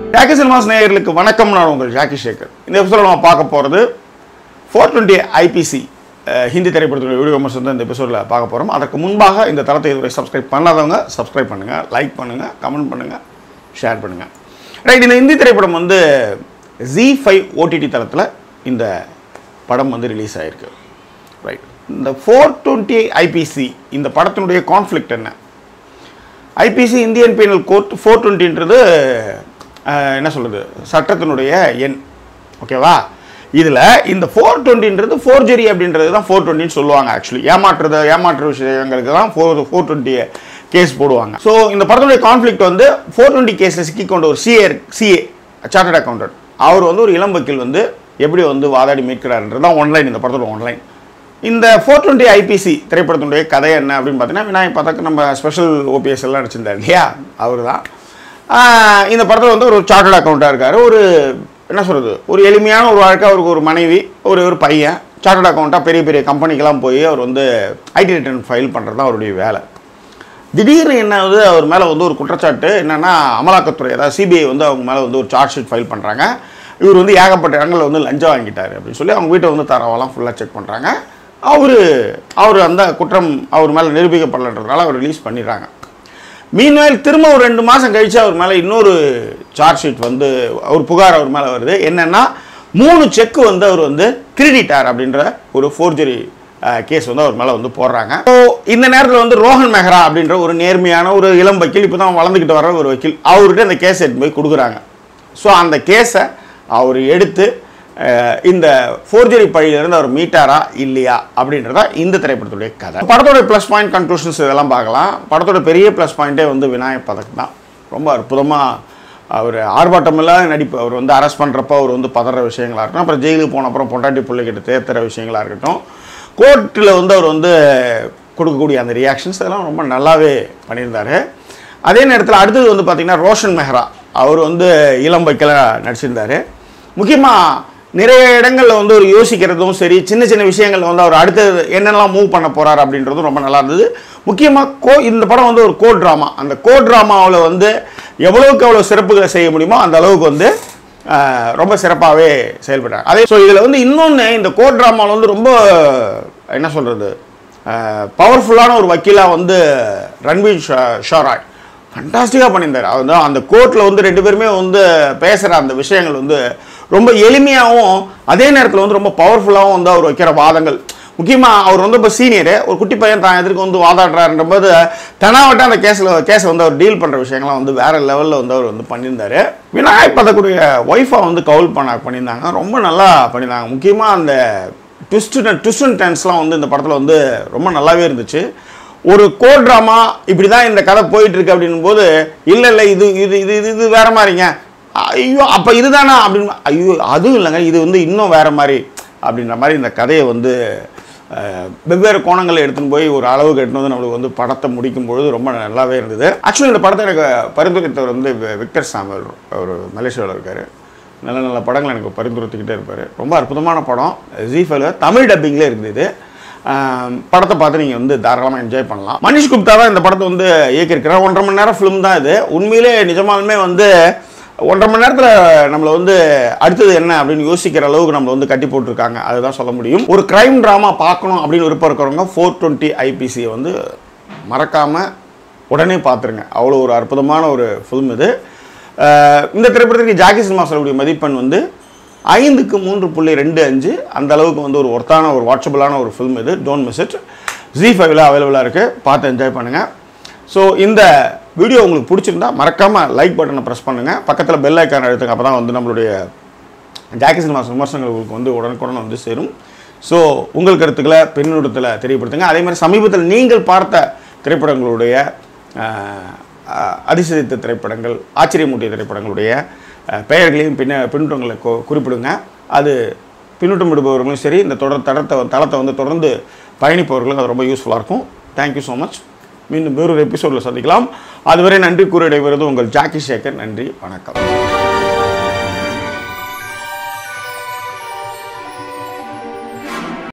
Jackie cinemas நேயர்களுக்கு வணக்கம் நான் உங்கள் ஜாக்கி சேகர் இந்த எபிசோட நம்ம பார்க்க போகிறது ஃபோர் டுவெண்ட்டி ஐபிசி ஹிந்தி திரைப்படத்துடைய வீடியோ விமர்சனம் தான் இந்த எபிசோடில் பார்க்க போகிறோம் அதற்கு முன்பாக இந்த தளத்தை இதுவரை சப்ஸ்கிரைப் பண்ணாதவங்க சப்ஸ்கிரைப் பண்ணுங்கள் லைக் பண்ணுங்கள் கமெண்ட் பண்ணுங்கள் ஷேர் பண்ணுங்கள் ரைட் இந்த ஹிந்தி திரைப்படம் வந்து ஜி ஃபைவ் ஓடிடி தளத்தில் இந்த படம் வந்து ரிலீஸ் ஆகிருக்கு ரைட் இந்த ஃபோர் டுவெண்ட்டி ஐபிசி இந்த படத்தினுடைய கான்ஃப்ளிக்ட் என்ன IPC Indian penal code four டுவெண்ட்டின்றது என்ன சொல்கிறது சட்டத்தினுடைய எண் ஓகேவா இதில் இந்த ஃபோர் டுவெண்ட்டின்றது ஃபோர்ஜரி அப்படின்றது தான் ஃபோர் டுவெண்ட்டின்னு சொல்லுவாங்க ஆக்சுவலி ஏமாற்றுறது ஏமாற்று விஷயங்களுக்கு தான் ஃபோர் ஃபோர் டுவெண்ட்டி கேஸ் போடுவாங்க ஸோ இந்த படத்துடைய கான்ஃப்ளிக்ட் வந்து ஃபோர் டுவெண்ட்டி கேஸில் சிக்கிக்கொண்ட ஒரு சிஏ சிஏ சார்ட்டர்ட் அக்கௌண்டன்ட் அவர் வந்து ஒரு இளம் வக்கீல் வந்து எப்படி வந்து வாதாடி மீட்கிறாருன்றது தான் ஒன்லைன் இந்த படத்தோட ஒன்லைன் இந்த ஃபோர் டுவெண்ட்டி ஐபிசி திரைப்படத்தினுடைய கதை என்ன அப்படின்னு பார்த்தீங்கன்னா விநாயக் பதக்கு நம்ம ஸ்பெஷல் ஓபிஎஸ் எல்லாம் நடிச்சிருந்தார் இல்லையா அவர் தான் இந்த படத்தில் வந்து ஒரு சார்ட்டர்ட் அக்கௌண்ட்டாக இருக்கார் ஒரு என்ன சொல்கிறது ஒரு எளிமையான ஒரு வாழ்க்கை அவருக்கு ஒரு மனைவி ஒரு ஒரு பையன் சார்ட்டர்ட் அக்கௌண்ட்டாக பெரிய பெரிய கம்பெனிக்கெல்லாம் போய் அவர் வந்து ஐடி ரிட்டர்ன் ஃபைல் பண்ணுறது தான் அவருடைய வேலை திடீர்னு என்ன ஆகுது அவர் மேலே வந்து ஒரு குற்றச்சாட்டு என்னென்னா அமலாக்கத்துறை அதாவது சிபிஐ வந்து அவங்க மேலே வந்து ஒரு சார்ஜ் ஷீட் ஃபைல் பண்ணுறாங்க இவர் வந்து ஏகப்பட்ட இடங்களில் வந்து லஞ்சம் வாங்கிட்டார் அப்படின்னு சொல்லி அவங்க வீட்டை வந்து தரவெல்லாம் ஃபுல்லாக செக் பண்ணுறாங்க அவர் அவர் அந்த குற்றம் அவர் மேலே நிரூபிக்கப்படலன்றதுனால அவர் ரிலீஸ் பண்ணிடுறாங்க மீன்வேல் திரும்ப ஒரு ரெண்டு மாதம் கழித்து அவர் மேலே இன்னொரு சார்ஜ் ஷீட் வந்து ஒரு புகார் அவர் மேலே வருது என்னென்னா மூணு செக்கு வந்து அவர் வந்து திருடிட்டார் அப்படின்ற ஒரு ஃபோர்ஜரி கேஸ் வந்து அவர் மேலே வந்து போடுறாங்க ஸோ இந்த நேரத்தில் வந்து ரோஹன் மெஹ்ரா அப்படின்ற ஒரு நேர்மையான ஒரு இளம் வக்கீல் இப்போ தான் வளர்ந்துக்கிட்டு வர ஒரு வக்கீல் அவர்கிட்ட அந்த கேஸை எடுத்து போய் கொடுக்குறாங்க ஸோ அந்த கேஸை அவர் எடுத்து அஹ், இந்த ஃபோர்ஜரி பழியிலிருந்து அவர் மீட்டாரா இல்லையா அப்படின்றதா இந்த திரைப்படத்துடைய கதை படத்தோட ப்ளஸ் பாயிண்ட் கன்க்ளூஷன்ஸ் இதெல்லாம் பார்க்கலாம் படத்தோட பெரிய ப்ளஸ் பாயிண்ட்டே வந்து விநாயக் பதக் தான் ரொம்ப அற்புதமாக அவர் ஆர்ப்பாட்டமில்லாத நடிப்பு அவர் வந்து அரெஸ்ட் பண்ணுறப்போ அவர் வந்து பதற விஷயங்களாக இருக்கட்டும் அப்புறம் ஜெயிலுக்கு போன அப்புறம் பொண்டாட்டி பிள்ளைகிட்ட தேத்துற விஷயங்களாக இருக்கட்டும் கோர்ட்டில் வந்து அவர் வந்து கொடுக்கக்கூடிய அந்த ரியாக்ஷன்ஸ் அதெல்லாம் ரொம்ப நல்லாவே பண்ணியிருந்தார் அதே நேரத்தில் அடுத்தது வந்து பார்த்திங்கன்னா ரோஷன் மெஹ்ரா அவர் வந்து இளம் வைக்கல நடிச்சிருந்தார் முக்கியமாக நிறைய இடங்களில் வந்து ஒரு யோசிக்கிறதும் சரி சின்ன சின்ன விஷயங்கள் வந்து அவர் அடுத்தது என்னென்னலாம் மூவ் பண்ண போகிறார் அப்படின்றதும் ரொம்ப நல்லா இருந்தது முக்கியமாக கோ இந்த படம் வந்து ஒரு கோ ட்ராமா அந்த கோ ட்ராமாவில் வந்து எவ்வளவுக்கு எவ்வளோ சிறப்புகளை செய்ய முடியுமோ அந்த அளவுக்கு வந்து ஆஹ், ரொம்ப சிறப்பாகவே செயல்பட்டாங்க அதே ஸோ இதில் வந்து இன்னொன்று இந்த கோ ட்ராமாவில் வந்து ரொம்ப என்ன சொல்கிறது பவர்ஃபுல்லான ஒரு வக்கீலாக வந்து ரன்வீர் ஷா- ஷாராய் ஃபண்டாஸ்டிக்காக பண்ணியிருந்தார் அவர் வந்து அந்த கோர்ட்டில் வந்து ரெண்டு பேருமே வந்து பேசுகிற அந்த விஷயங்கள் வந்து ரொம்ப எளிமையாகவும் அதே நேரத்தில் வந்து ரொம்ப பவர்ஃபுல்லாகவும் வந்து அவர் வைக்கிற வாதங்கள் முக்கியமாக அவர் வந்து இப்போ சீனியரு ஒரு குட்டி பையன் தான் எதிர்க்கு வந்து வாதாடுறாருன்ற போது தனாவட்ட அந்த கேஸில் கேஸை வந்து அவர் டீல் பண்ணுற விஷயங்கள்லாம் வந்து வேறு லெவலில் வந்து அவர் வந்து பண்ணியிருந்தாரு விநாயக் பதக்கூடிய ஒய்ஃபை வந்து கவுல் பண்ண பண்ணியிருந்தாங்க ரொம்ப நல்லா பண்ணியிருந்தாங்க முக்கியமாக அந்த ட்விஸ்ட் ட்விஸ்ட் அண்ட் டென்ஸ்லாம் வந்து இந்த படத்தில் வந்து ரொம்ப நல்லாவே இருந்துச்சு ஒரு கோ ட்ராமா இப்படி தான் இந்த கதை போயிட்டு இருக்கு அப்படின்னும் போது இல்லை இல்லை இது இது இது இது இது வேற மாதிரிங்க ஐயோ அப்போ இதுதானா அப்படின்னு ஐயோ அதுவும் இல்லைங்க இது வந்து இன்னும் வேற மாதிரி அப்படின்ற மாதிரி இந்த கதையை வந்து அஹ், வெவ்வேறு கோணங்களை எடுத்துன்னு போய் ஒரு அளவுக்கு எடுத்துன்னு வந்து நம்மளுக்கு வந்து படத்தை முடிக்கும் பொழுது ரொம்ப நல்லாவே இருந்தது ஆக்சுவலி இந்த படத்தை எனக்கு பரிந்துரைத்தவர் வந்து வி- விக்டர் சாமுவல் அவர் மலேசியாவில் இருக்கார் நல்ல நல்ல படங்கள் எனக்கு பரிந்துரைத்துக்கிட்டே இருப்பார் ரொம்ப அற்புதமான படம் ஜி ஃபைவ்ல தமிழ் டப்பிங்லேயே இருந்தது ஆம், படத்தை பார்த்து நீங்கள் வந்து தாராளமாக என்ஜாய் பண்ணலாம் மனிஷ் குப்தா தான் இந்த படத்தை வந்து இயக்கியிருக்கிறார் ஒன்றரை மணி நேரம் ஃபிலிம் தான் இது உண்மையிலே நிஜமாலுமே வந்து ஒன்றரை மணி நேரத்தில் நம்மளை வந்து அடுத்தது என்ன அப்படின்னு யோசிக்கிற அளவுக்கு நம்மளை வந்து கட்டி போட்டிருக்காங்க அதுதான் சொல்ல முடியும் ஒரு கிரைம் ட்ராமா பார்க்கணும் அப்படின்னு விருப்பம் இருக்கிறவங்க ஃபோர் டுவெண்ட்டி ஐபிசியை வந்து மறக்காமல் உடனே பார்த்துருங்க அவ்வளோ ஒரு அற்புதமான ஒரு ஃபிலிம் இது அஹ் இந்த திரைப்படத்திற்கு ஜாக்கி சினிமா சொல்லக்கூடிய மதிப்பெண் வந்து ஐந்துக்கு மூன்று புள்ளி ரெண்டு அஞ்சு அந்த அளவுக்கு வந்து ஒரு ஒர்த்தான ஒரு வாட்சபிளான ஒரு ஃபிலிம் இது டோன்ட் மிஸ் இட் ஜி ஃபைவ்ல அவைலபிளாக இருக்குது பார்த்து என்ஜாய் பண்ணுங்கள் ஸோ இந்த வீடியோ உங்களுக்கு பிடிச்சிருந்தா மறக்காமல் லைக் பட்டனை ப்ரெஸ் பண்ணுங்கள் பக்கத்தில் பெல் ஐக்கான் அழுத்துங்க அப்போ தான் வந்து நம்மளுடைய ஜாக்கி சினிமா விமர்சனங்கள் உங்களுக்கு வந்து உடனுக்குடன் வந்து சேரும் ஸோ உங்கள் கருத்துக்களை பின்னூட்டத்தில் தெரியப்படுத்துங்க அதே மாதிரி சமீபத்தில் நீங்கள் பார்த்த திரைப்படங்களுடைய ஆஹ், ஆஹ், அதிசயித்த திரைப்படங்கள் ஆச்சரியமூட்டிய திரைப்படங்களுடைய ஆஹ், பெயர்களையும் பின்ன பின்னூட்டங்களை கு- குறிப்பிடுங்க அது பின்னூட்டம் விடுபவர்களும் சரி இந்த தொடர் தடத்தை தளத்தை வந்து தொடர்ந்து பயணிப்பவர்களுக்கு அது ரொம்ப யூஸ்ஃபுல்லாக இருக்கும் தேங்க்யூ ஸோ மச் மீண்டும் வேறொரு எபிசோடில் சந்திக்கலாம் அதுவரை நன்றி கூற இடைபெறுவது உங்கள் ஜாக்கி சேகர் நன்றி வணக்கம்